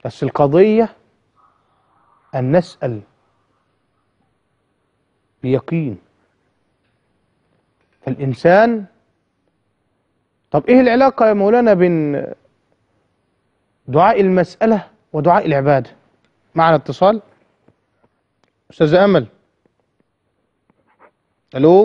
بس القضية أن نسأل بيقين فالإنسان طب إيه العلاقة يا مولانا بين دعاء المسألة ودعاء العبادة معنا اتصال أستاذة أمل ألو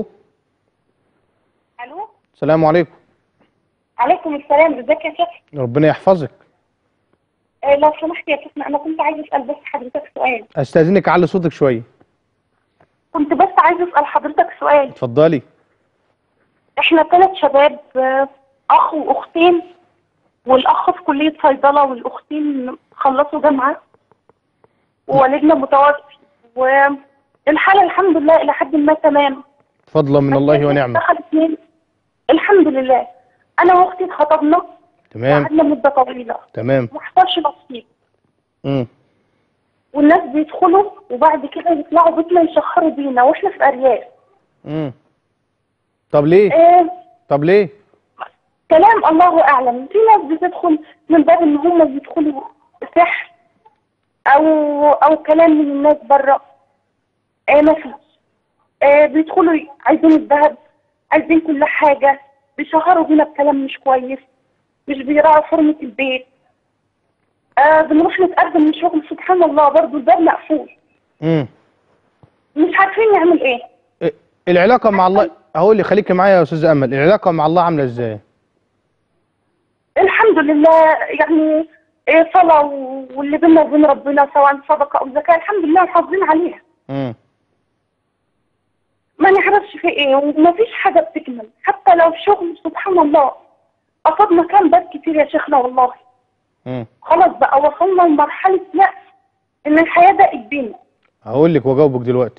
الو السلام عليكم عليكم السلام ازيك يا شيخ ربنا يحفظك آه، لو سمحت يا شيخنا انا كنت عايز اسال بس حضرتك سؤال أستاذنك على صوتك شوية كنت بس عايز اسال حضرتك سؤال اتفضلي احنا ثلاث شباب آه، اخ واختين والاخ في كليه صيدله والاختين خلصوا جامعه ووالدنا متوفي والحاله الحمد لله الى حد ما تمام فضلا من الله ونعمه دخل اتنين الحمد لله انا واختي اتخطبنا تمام قعدنا مده طويله تمام ما حصلش نصيب امم والناس بيدخلوا وبعد كده يطلعوا بيتنا يشخروا بينا واحنا في ارياف امم طب ليه آه طب ليه كلام الله اعلم في ناس بتدخل من باب ان هم يدخلوا سحر او او كلام من الناس بره آه ما فيش آه بيدخلوا عايزين الذهب عايزين كل حاجه بيشهروا بينا بكلام مش كويس مش بيراعوا حرمه البيت آه بنروح نتقدم من شغل سبحان الله برضه الباب مقفول امم مش عارفين نعمل ايه إيه، العلاقه مع الله هقول لي خليكي معايا يا استاذه امل العلاقه مع الله عامله ازاي الحمد لله يعني إيه صلاة و- واللي بينا وبين ربنا سواء صدقة أو زكاة الحمد لله محافظين عليها امم ما نعرفش في إيه وما فيش حاجة بتكمل حتى لو شغل سبحان الله قصدنا كان بس كتير يا شيخنا والله امم خلاص بقى وصلنا لمرحلة يأس إن الحياة ضاقت بينا هقول لك واجاوبك دلوقتي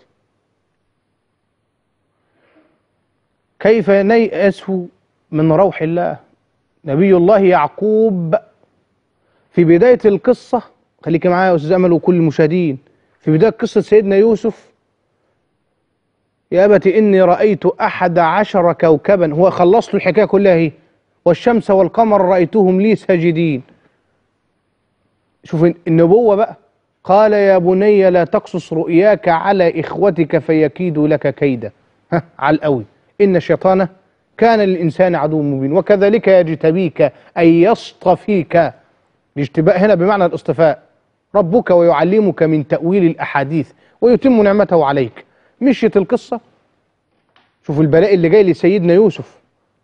كيف نيأس من روح الله نبي الله يعقوب في بداية القصة خليك معايا يا أستاذ أمل وكل المشاهدين في بداية قصة سيدنا يوسف يا أبت إني رأيت أحد عشر كوكبا هو خلص له الحكاية كلها هي والشمس والقمر رأيتهم لي ساجدين شوف النبوة بقى قال يا بني لا تقصص رؤياك على إخوتك فيكيدوا لك كيدا ها على القوي إن الشيطان كان للإنسان عدو مبين وكذلك يجتبيك أي يصطفيك الاجتباء هنا بمعنى الاصطفاء ربك ويعلمك من تأويل الأحاديث ويتم نعمته عليك مشيت القصة شوف البلاء اللي جاي لسيدنا يوسف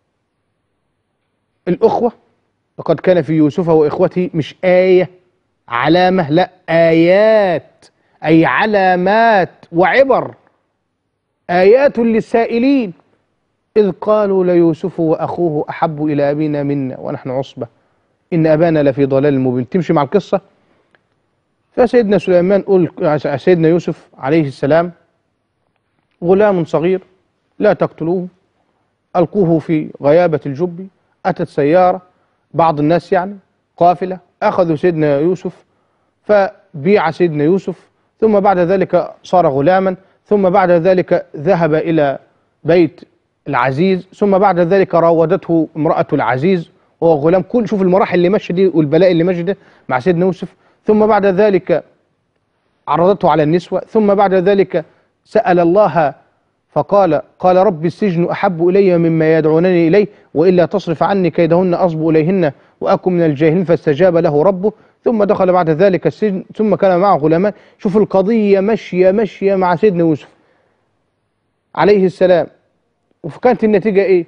الأخوة لقد كان في يوسف وإخوته مش آية علامة لا آيات أي علامات وعبر آيات للسائلين إذ قالوا ليوسف وأخوه أحب إلى أبينا منا ونحن عصبة إن أبانا لفي ضلال مبين تمشي مع القصة فسيدنا سليمان قل سيدنا يوسف عليه السلام غلام صغير لا تقتلوه ألقوه في غيابة الجب أتت سيارة بعض الناس يعني قافلة أخذوا سيدنا يوسف فبيع سيدنا يوسف ثم بعد ذلك صار غلاما ثم بعد ذلك ذهب إلى بيت العزيز ثم بعد ذلك راودته امرأة العزيز وهو غلام كل شوف المراحل اللي ماشيه دي والبلاء اللي ماشي ده مع سيدنا يوسف ثم بعد ذلك عرضته على النسوة ثم بعد ذلك سأل الله فقال قال رب السجن أحب إلي مما يدعونني إليه وإلا تصرف عني كيدهن أصب إليهن وأكن من الجاهلين فاستجاب له ربه ثم دخل بعد ذلك السجن ثم كان معه غلامان شوف القضية ماشية ماشية مع سيدنا يوسف عليه السلام وكانت النتيجة إيه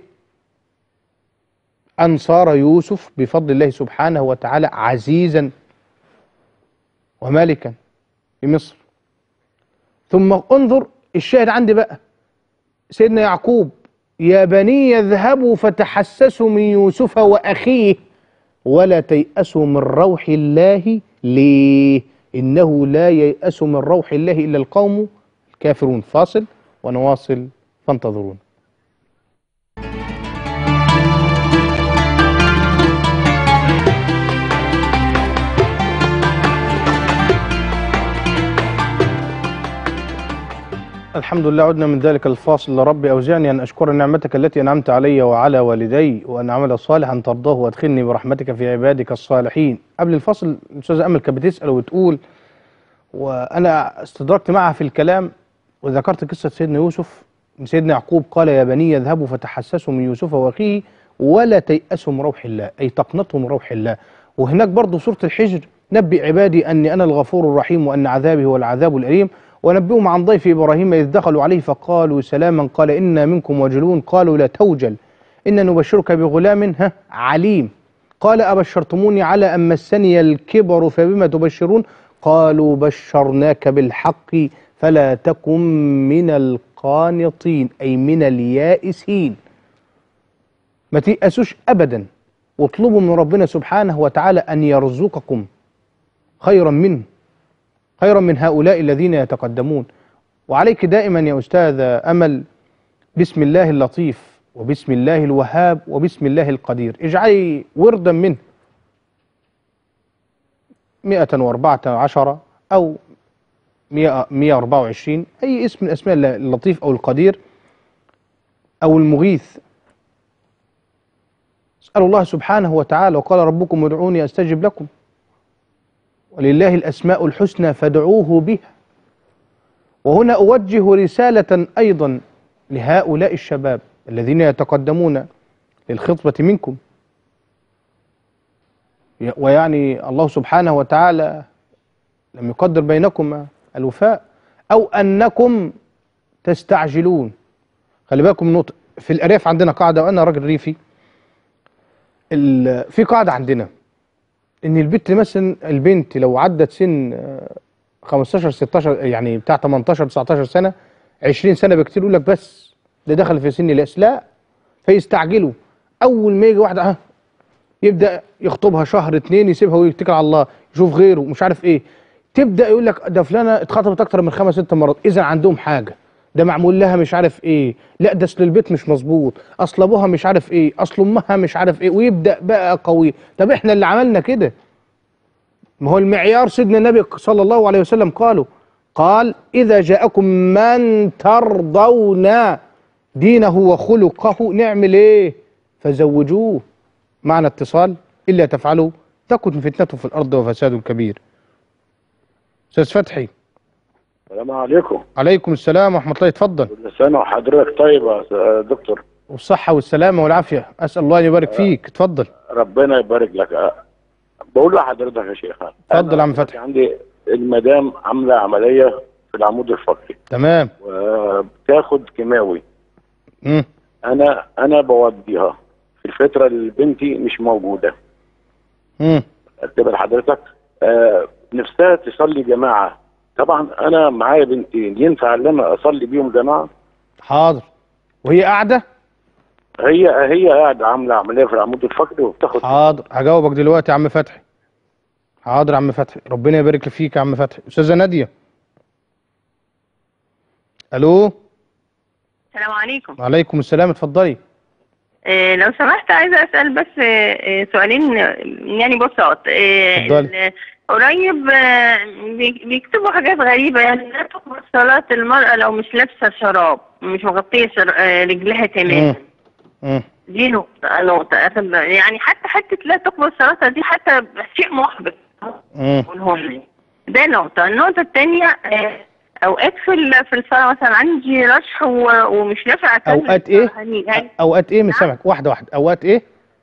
أن صار يوسف بفضل الله سبحانه وتعالى عزيزا وملكا في مصر ثم انظر الشاهد عندي بقى سيدنا يعقوب يا بني اذهبوا فتحسسوا من يوسف وأخيه ولا تيأسوا من روح الله ليه إنه لا ييأس من روح الله إلا القوم الكافرون فاصل ونواصل فانتظرونا الحمد لله عدنا من ذلك الفاصل ربي أوزعني أن أشكر نعمتك التي أنعمت علي وعلى والدي وأن أعمل صالحا ترضاه وأدخلني برحمتك في عبادك الصالحين قبل الفاصل الأستاذة أمل كانت بتسأل وتقول وأنا استدركت معها في الكلام وذكرت قصة سيدنا يوسف سيدنا يعقوب قال يا بني اذهبوا فتحسسوا من يوسف وأخيه ولا تيأسوا من روح الله أي تقنطوا من روح الله وهناك برضه سورة الحجر نبئ عبادي أني أنا الغفور الرحيم وأن عذابي هو العذاب الأليم ونبئهم عن ضيف إبراهيم إذ دخلوا عليه فقالوا سلاما قال إنا منكم وجلون قالوا لا توجل إن نبشرك بغلام ها عليم قال أبشرتموني على أن مسني الكبر فبما تبشرون قالوا بشرناك بالحق فلا تكن من القانطين أي من اليائسين ما تيأسوش أبدا واطلبوا من ربنا سبحانه وتعالى أن يرزقكم خيرا منه خيرا من هؤلاء الذين يتقدمون وعليك دائما يا أستاذ أمل بسم الله اللطيف وبسم الله الوهاب وبسم الله القدير اجعلي وردا منه مئة واربعة عشر أو مئة, مئة واربعة وعشرين أي اسم من أسماء الله اللطيف أو القدير أو المغيث اسأل الله سبحانه وتعالى وقال ربكم ادعوني أستجب لكم ولله الأسماء الحسنى فادعوه بها وهنا أوجه رسالة أيضا لهؤلاء الشباب الذين يتقدمون للخطبة منكم ويعني الله سبحانه وتعالى لم يقدر بينكم الوفاء أو أنكم تستعجلون خلي بالكم نقطة في الأرياف عندنا قاعدة وأنا راجل ريفي ال- في قاعدة عندنا ان البنت مثلا البنت لو عدت سن آه، 15 16 يعني بتاع 18 19 سنه 20 سنه بكتير يقول لك بس ده دخل في سن الياس لا فيستعجلوا اول ما يجي واحده ها يبدا يخطبها شهر اتنين يسيبها ويتكل على الله يشوف غيره مش عارف ايه تبدا يقول لك ده فلانه اتخطبت اكتر من خمس ست مرات اذا عندهم حاجه ده معمول لها مش عارف ايه لا ده اصل البيت مش مظبوط اصل ابوها مش عارف ايه اصل امها مش عارف ايه ويبدا بقى قوي طب احنا اللي عملنا كده ما هو المعيار سيدنا النبي صلى الله عليه وسلم قالوا قال إذا جاءكم من ترضون دينه وخلقه نعمل إيه فزوجوه معنى اتصال إلا تفعلوا تكن فتنة في الأرض وفساد كبير أستاذ فتحي السلام عليكم عليكم السلام ورحمة الله اتفضل كل سنة وحضرتك طيبة يا دكتور والصحة والسلامة والعافية أسأل الله أن يبارك فيك اتفضل ربنا يبارك لك أه، بقول لحضرتك يا شيخ اتفضل أنا يا عم فتحي. عندي المدام عاملة عملية في العمود الفقري تمام وبتاخد كيماوي مم. أنا أنا بوديها في الفترة اللي بنتي مش موجودة مم. اكتب لحضرتك آه نفسها تصلي جماعة طبعا أنا معايا بنتين ينفع إن أنا أصلي بيهم جماعة حاضر وهي قاعدة هي هي قاعدة عاملة عملية في العمود الفقري وبتاخد حاضر هجاوبك دلوقتي يا عم فتحي حاضر يا عم فتحي ربنا يبارك فيك يا عم فتحي استاذه ناديه الو السلام عليكم وعليكم السلام اتفضلي إيه لو سمحت عايزة أسأل بس إيه سؤالين آه، يعني بساط إيه اتفضلي. ال- قريب آه، بي- بيكتبوا حاجات غريبة يعني لا تقبل صلاة المرأة لو مش لابسة شراب مش مغطية شر... آه، رجلها تماما مم. مم. دي نقطة نقطة آخر يعني حتى حتة لا تقبل صلاتها دي حتى شيء محبط مم. قولهم لي ده نقطة النقطة التانية آه، أوقات في ال- في الصلاة مثلا عندي رشح و- ومش نافع أكمل اوقات ايه يعني يعني اوقات ايه مش سامعك واحده واحده اوقات ايه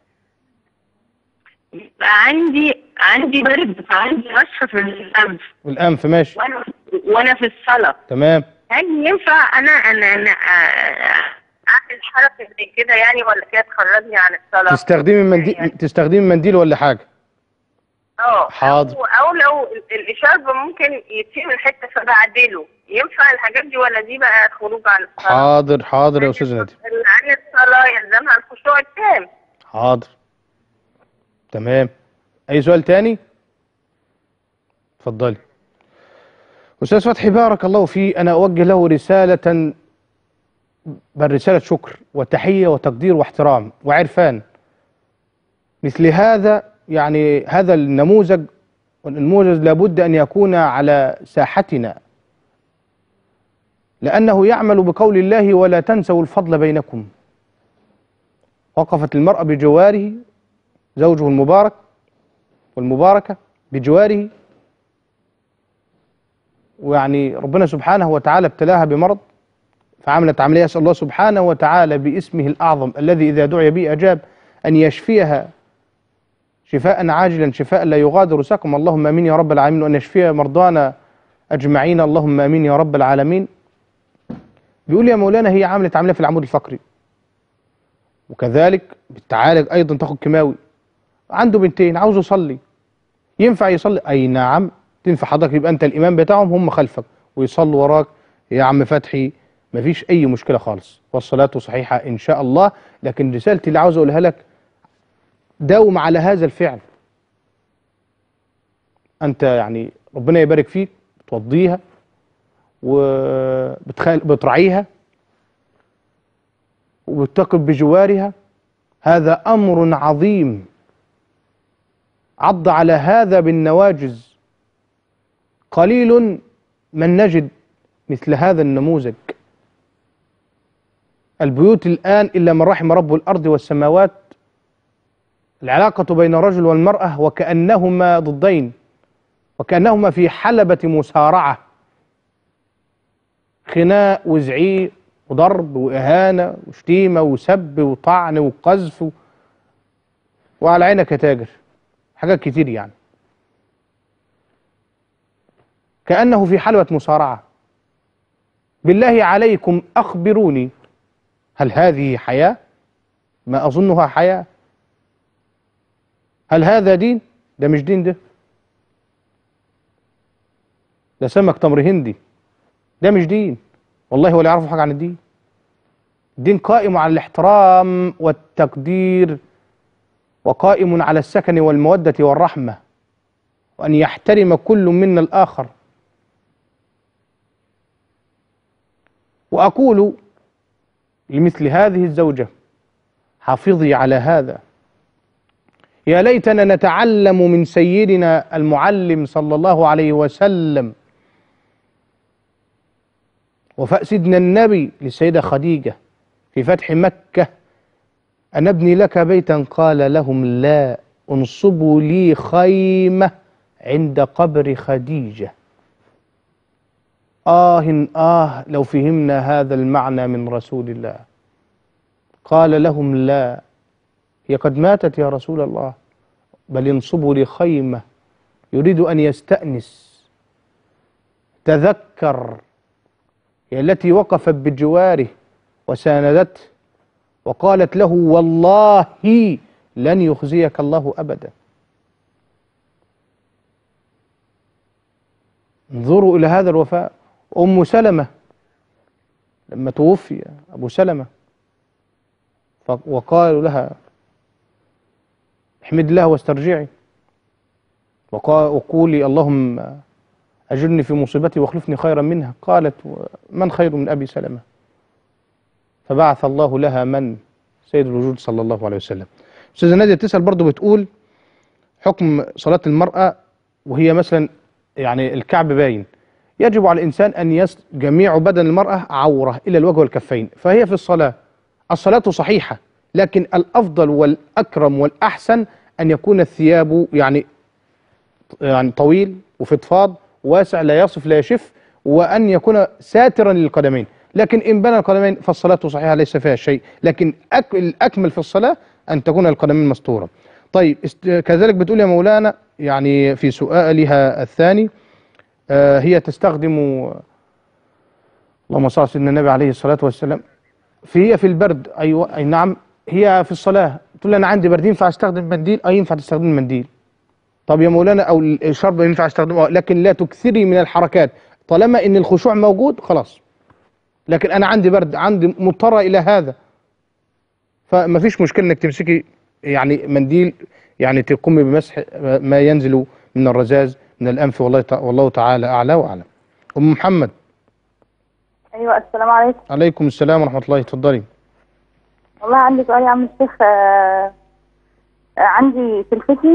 يبقى عندي عندي برد عندي رشح في الأنف والانف ماشي وأنا وأنا في الصلاة تمام هل ينفع أنا أنا أنا آه، أعمل حركة زي كده يعني ولا كده تخرجني عن الصلاة؟ تستخدمي منديل تستخدمي منديل ولا حاجه اه حاضر. أو, أو لو ال- الإشارب ممكن يتشيل من حتة فبعدله ينفع الحاجات دي ولا دي بقى خروج عن الصلاة؟ حاضر حاضر يا استاذه ناديه عن الصلاة يلزمها الخشوع التام حاضر تمام اي سؤال تاني اتفضلي استاذ فتحي بارك الله فيه انا اوجه له رساله بل رساله شكر وتحيه وتقدير واحترام وعرفان مثل هذا يعني هذا النموذج والنموذج لابد ان يكون على ساحتنا لأنه يعمل بقول الله ولا تنسوا الفضل بينكم وقفت المرأة بجواره زوجه المبارك والمباركة بجواره ويعني ربنا سبحانه وتعالى ابتلاها بمرض فعملت عملية أسأل الله سبحانه وتعالى باسمه الأعظم الذي إذا دعي به أجاب أن يشفيها شفاء عاجلا شفاء لا يغادر سقما اللهم امين يا رب العالمين وان يشفي مرضانا اجمعين اللهم امين يا رب العالمين بيقول يا مولانا هي عملت عمليه في العمود الفقري وكذلك بتعالج ايضا تاخد كيماوي عنده بنتين عاوز يصلي ينفع يصلي اي نعم تنفع حضرتك يبقى انت الامام بتاعهم هم خلفك ويصلوا وراك يا عم فتحي مفيش اي مشكله خالص والصلاه صحيحه ان شاء الله لكن رسالتي اللي عاوز اقولها لك داوم على هذا الفعل انت يعني ربنا يبارك فيك بتوضيها وبتراعيها وبتقف بجوارها هذا امر عظيم عض على هذا بالنواجز قليل من نجد مثل هذا النموذج البيوت الان الا من رحم رب الارض والسماوات العلاقة بين الرجل والمرأة وكأنهما ضدين وكأنهما في حلبة مسارعة خناق وزعيق وضرب وإهانة وشتيمة وسب وطعن وقذف وعلى عينك يا تاجر حاجات كتير يعني كأنه في حلبة مسارعة بالله عليكم أخبروني هل هذه حياة؟ ما أظنها حياة هل هذا دين؟ ده مش دين ده ده سمك تمر هندي ده مش دين والله ولا يعرفوا حاجة عن الدين الدين قائم على الاحترام والتقدير وقائم على السكن والمودة والرحمة وأن يحترم كل منا الآخر وأقول لمثل هذه الزوجة حافظي على هذا يا ليتنا نتعلم من سيدنا المعلم صلى الله عليه وسلم وفاء سيدنا النبي للسيدة خديجة في فتح مكة أن ابني لك بيتا قال لهم لا انصبوا لي خيمة عند قبر خديجة آه آه لو فهمنا هذا المعنى من رسول الله قال لهم لا هي قد ماتت يا رسول الله بل انصبوا لي خيمة يريد أن يستأنس تذكر هي التي وقفت بجواره وساندته وقالت له والله لن يخزيك الله أبدا انظروا إلى هذا الوفاء أم سلمة لما توفي أبو سلمة وقالوا لها احمد الله واسترجعي وقولي اللهم أجرني في مصيبتي واخلفني خيرا منها قالت من خير من أبي سلمة فبعث الله لها من سيد الوجود صلى الله عليه وسلم أستاذة نادية تسأل برضو بتقول حكم صلاة المرأة وهي مثلا يعني الكعب باين يجب على الإنسان أن يس جميع بدن المرأة عورة إلى الوجه والكفين فهي في الصلاة الصلاة صحيحة لكن الأفضل والأكرم والأحسن أن يكون الثياب يعني يعني طويل وفضفاض واسع لا يصف لا يشف وأن يكون ساترا للقدمين لكن إن بنى القدمين فالصلاة صحيحة ليس فيها شيء لكن أك الأكمل في الصلاة أن تكون القدمين مستورة طيب است- كذلك بتقول يا مولانا يعني في سؤالها الثاني آه هي تستخدم اللهم صل على سيدنا النبي عليه الصلاة والسلام في هي في البرد أيوة أي نعم هي في الصلاة تقول لي أنا عندي برد ينفع أستخدم منديل أي ينفع تستخدم منديل طب يا مولانا أو الشرب ينفع أستخدمه لكن لا تكثري من الحركات طالما إن الخشوع موجود خلاص لكن أنا عندي برد عندي مضطرة إلى هذا فما فيش مشكلة إنك تمسكي يعني منديل يعني تقومي بمسح ما ينزل من الرذاذ من الأنف والله تع- والله تعالى أعلى وأعلم أم محمد ايوه السلام عليكم عليكم السلام ورحمة الله اتفضلي والله عندي سؤال يا عم الشيخ آه، آه، عندي سلفتي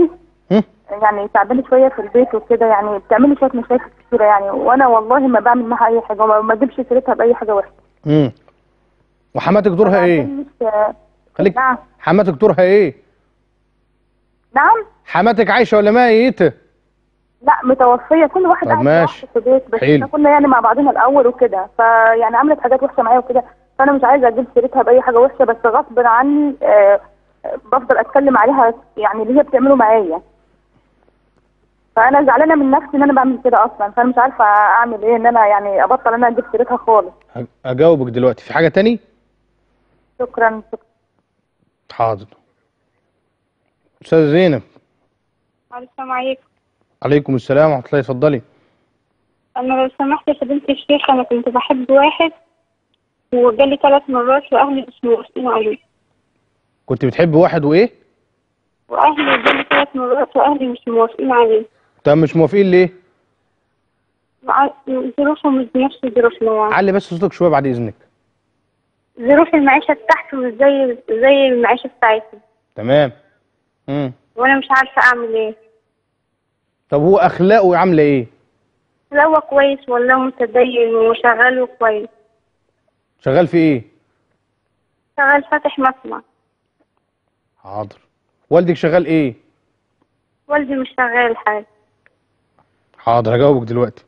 هم؟ يعني تعبانه شويه في البيت وكده يعني بتعمل لي شويه مشاكل كتيره يعني وانا والله ما بعمل معاها اي حاجه وما ما اجيبش سيرتها باي حاجه وحشه امم وحماتك دورها ايه عشان مش خليك نعم حماتك دورها ايه نعم حماتك عايشه ولا ميته لا متوفيه كل واحد طب قاعد ماشي. لوحده في بيت بس حلو. احنا كنا يعني مع بعضنا الاول وكده فيعني عملت حاجات وحشه معايا وكده فانا مش عايزه اجيب سيرتها باي حاجه وحشه بس غصب عني آه آه، بفضل اتكلم عليها يعني اللي هي بتعمله معايا فانا زعلانه من نفسي ان انا بعمل كده اصلا فانا مش عارفه اعمل ايه ان انا يعني ابطل ان انا اجيب سيرتها خالص ه- اجاوبك دلوقتي في حاجه تاني شكرا شكرا حاضر استاذه زينب السلام عليكم عليكم السلام ورحمه الله اتفضلي انا لو سمحت يا فضيلة الشيخ انا كنت بحب واحد وجالي ثلاث مرات واهلي مش موافقين عليه كنت بتحب واحد وايه واهلي جالي ثلاث مرات واهلي مش موافقين عليه طب مش موافقين ليه مع- ظروفهم مش بنفس ظروفنا يعني علي بس صوتك شويه بعد اذنك ظروف المعيشة بتاعته مش زي زي المعيشة بتاعتي تمام امم وانا مش عارفة اعمل ايه طب هو اخلاقه عامله ايه لا هو كويس ولا متدين وشغال كويس شغال في ايه شغال فاتح مصنع حاضر والدك شغال ايه والدي مش شغال حاجة حاضر هجاوبك دلوقتي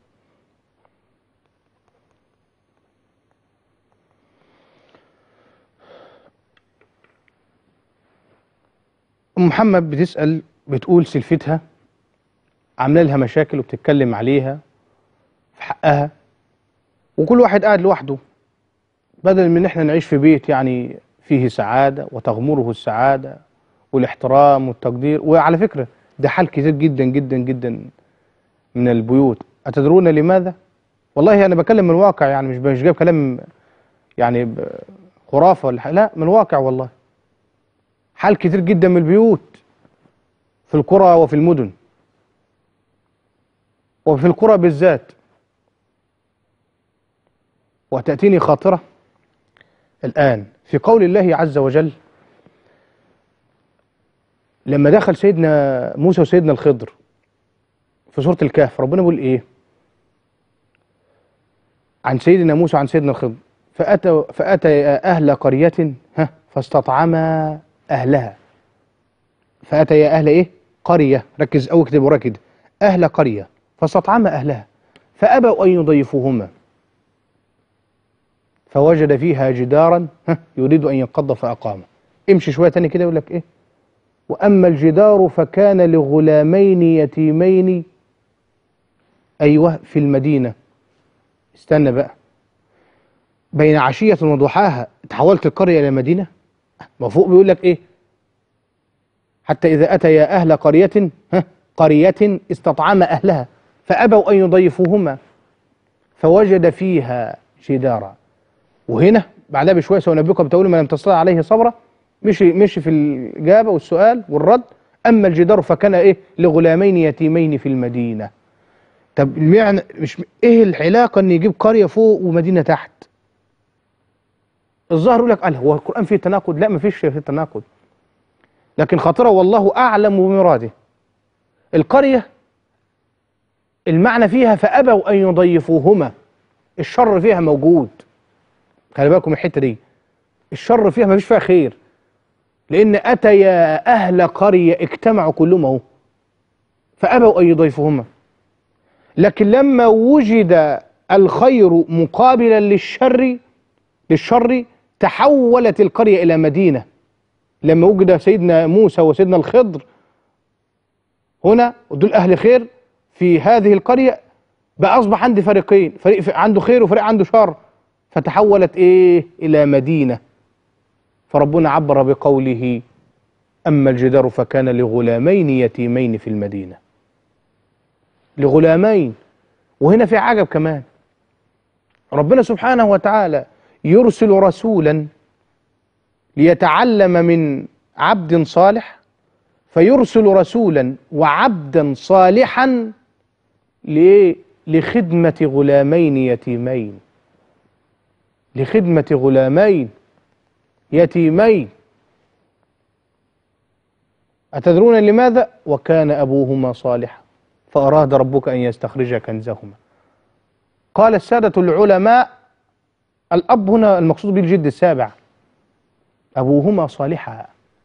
ام محمد بتسال بتقول سلفتها عامله لها مشاكل وبتتكلم عليها في حقها وكل واحد قاعد لوحده بدل من ان احنا نعيش في بيت يعني فيه سعاده وتغمره السعاده والاحترام والتقدير وعلى فكره ده حال كتير جدا جدا جدا من البيوت أتدرون لماذا؟ والله أنا بكلم من واقع يعني مش مش جايب كلام يعني ب- خرافة ولا حاجة، لا من واقع والله حال كتير جدا من البيوت في القرى وفي المدن وفي القرى بالذات وتأتيني خاطرة الآن في قول الله عز وجل لما دخل سيدنا موسى وسيدنا الخضر في سورة الكهف ربنا بيقول ايه عن سيدنا موسى وعن سيدنا الخضر فأتى فأتى أهل قرية ها فاستطعما أهلها فأتى يا أهل إيه قرية ركز أو اكتب ورا كده أهل قرية فاستطعما أهلها فأبوا أن يضيفوهما فوجد فيها جدارا ها يريد أن ينقض فأقامه امشي شوية تاني كده يقول لك إيه وأما الجدار فكان لغلامين يتيمين أيوه في المدينة استنى بقى بين عشية وضحاها تحولت القرية إلى مدينة ما فوق بيقول لك إيه حتى إذا أتى يا أهل قرية ها قرية استطعم أهلها فأبوا أن يضيفوهما فوجد فيها جدارا وهنا بعدها بشوية سأنبئكم بتقول ما لم تستطع عليه صبرا مشي مشي في الإجابة والسؤال والرد أما الجدار فكان إيه لغلامين يتيمين في المدينة طب المعنى مش إيه العلاقة إن يجيب قرية فوق ومدينة تحت الظاهر يقول لك قال هو القرآن فيه تناقض لا ما فيش فيه تناقض لكن خاطرة والله أعلم بمراده القرية المعنى فيها فأبوا أن يضيفوهما الشر فيها موجود خلي بالكم من الحتة دي الشر فيها ما فيش فيها خير لأن أتيا أهل قرية اجتمعوا كلهم أهو فأبوا أن يضيفوهما لكن لما وجد الخير مقابلا للشر للشر تحولت القرية إلى مدينة لما وجد سيدنا موسى وسيدنا الخضر هنا ودول أهل خير في هذه القرية بقى أصبح عندي فريقين فريق عنده خير وفريق عنده شر فتحولت إيه إلى مدينة فربنا عبر بقوله أما الجدار فكان لغلامين يتيمين في المدينة لغلامين وهنا في عجب كمان ربنا سبحانه وتعالى يرسل رسولا ليتعلم من عبد صالح فيرسل رسولا وعبدا صالحا لإيه؟ لخدمة غلامين يتيمين لخدمة غلامين يتيمين أتدرون لماذا؟ وكان أبوهما صالحا فأراد ربك أن يستخرج كنزهما قال السادة العلماء الأب هنا المقصود به الجد السابع أبوهما صالحا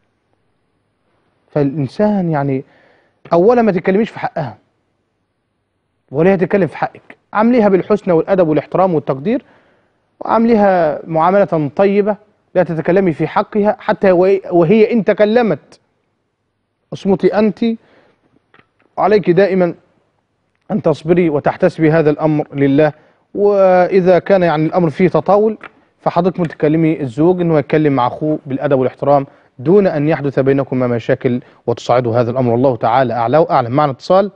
فالإنسان يعني أولا ما تتكلميش في حقها ولا هي تتكلم في حقك عامليها بالحسنى والأدب والاحترام والتقدير وعامليها معاملة طيبة لا تتكلمي في حقها حتى وهي- وهي إن تكلمت اصمتي أنت عليك دائما أن تصبري وتحتسبي هذا الأمر لله وإذا كان يعني الأمر فيه تطاول فحضرتك ممكن تكلمي الزوج أنه يتكلم مع أخوه بالأدب والاحترام دون أن يحدث بينكما مشاكل وتصعدوا هذا الأمر والله تعالى أعلى وأعلم معنا اتصال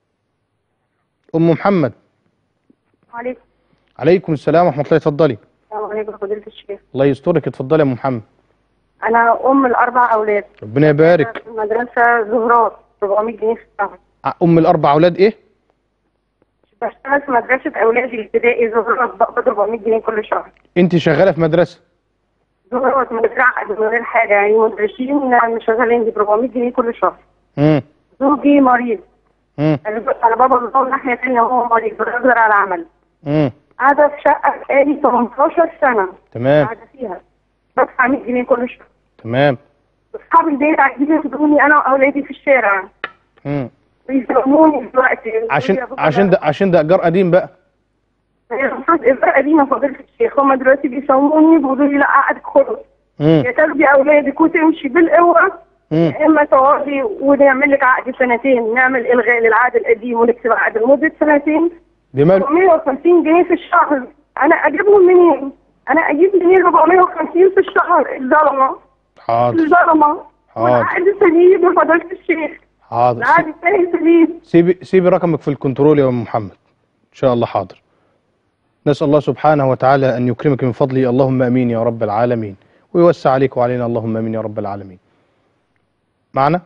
أم محمد عليكم عليكم السلام ورحمة الله اتفضلي السلام عليكم فضيلة الشيخ الله يسترك اتفضلي يا أم محمد أنا أم الأربع أولاد ربنا يبارك في مدرسة زهرات 400 جنيه في الشهر أم الأربع أولاد إيه؟ بشتغل في مدرسة أولادي الابتدائي زهرات بقبض 400 جنيه كل شهر أنت شغالة في مدرسة زهرات من غير عقد من غير حاجة يعني مدرسين مش شغالين دي ب 400 جنيه كل شهر مم. زوجي مريض مم. أنا أنا بابا بيقول ناحية تانية وهو مريض بيقدر على العمل مم. قاعدة في شقة بقالي 18 سنة تمام قاعدة فيها بدفع 100 جنيه كل شهر تمام أصحاب البيت عايزين ياخدوني أنا وأولادي في الشارع مم. بيسموني دلوقتي عشان عشان ده عشان ده ايجار قديم بقى هي المفروض إجراء قديمة فضيلة الشيخ هما دلوقتي بيسموني بيقولوا لي لا عقدك خلص مم. يا تاخدي أولادك وتمشي بالقوة مم. يا إما تقعدي ونعمل لك عقد سنتين نعمل إلغاء للعقد القديم ونكتب عقد لمدة سنتين دي مال 450 جنيه في الشهر أنا أجيبهم منين؟ أنا أجيب منين 450 في الشهر الظلمة حاضر الظلمة حاضر. والعقد سليم يا فضيلة الشيخ حاضر العقد الثاني سليم سيبي سيبي رقمك في الكنترول يا ام محمد ان شاء الله حاضر نسال الله سبحانه وتعالى ان يكرمك من فضله اللهم امين يا رب العالمين ويوسع عليك وعلينا اللهم امين يا رب العالمين معنا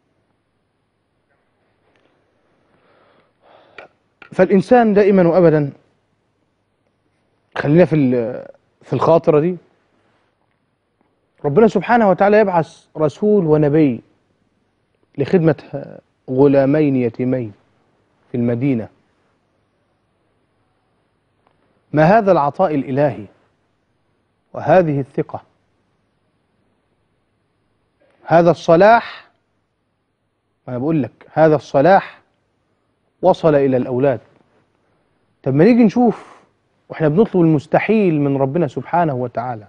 فالانسان دائما وابدا خلينا في ال- في الخاطره دي ربنا سبحانه وتعالى يبعث رسول ونبي لخدمة غلامين يتيمين في المدينة ما هذا العطاء الإلهي وهذه الثقة هذا الصلاح أنا بقول لك هذا الصلاح وصل إلى الأولاد طب ما نيجي نشوف واحنا بنطلب المستحيل من ربنا سبحانه وتعالى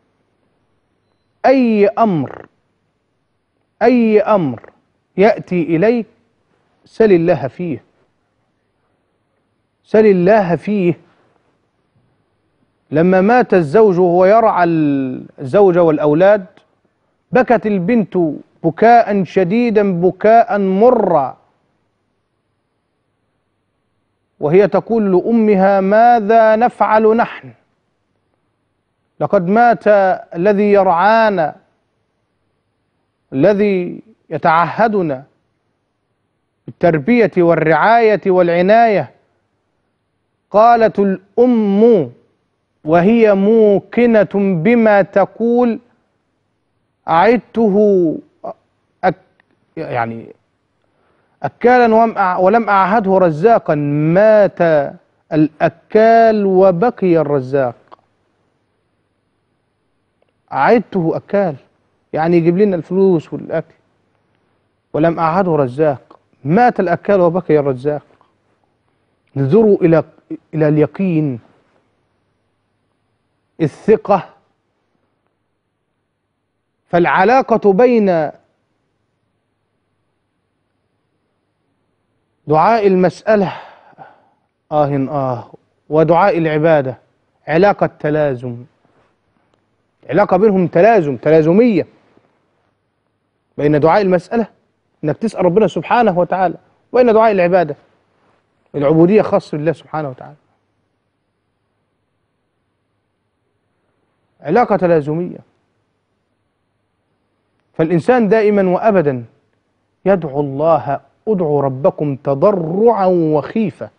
أي أمر أي أمر يأتي إليك سل الله فيه سل الله فيه لما مات الزوج وهو يرعى الزوجة والأولاد بكت البنت بكاء شديدا بكاء مرا وهي تقول لأمها ماذا نفعل نحن لقد مات الذي يرعانا الذي يتعهدنا بالتربية والرعاية والعناية قالت الأم وهي موقنة بما تقول أعدته أك يعني أكالا ولم أع- ولم أعهده رزاقا مات الأكال وبقي الرزاق أعدته أكال يعني يجيب لنا الفلوس والأكل ولم أعهده رزاق مات الأكال وبقي الرزاق انظروا إلى إلى اليقين الثقة فالعلاقة بين دعاء المسألة آه آه ودعاء العبادة علاقة تلازم علاقة بينهم تلازم تلازمية بين دعاء المسألة انك تسأل ربنا سبحانه وتعالى وبين دعاء العبادة العبودية خاصة بالله سبحانه وتعالى علاقة تلازمية فالإنسان دائما وأبدا يدعو الله ادعوا ربكم تضرعا وخيفة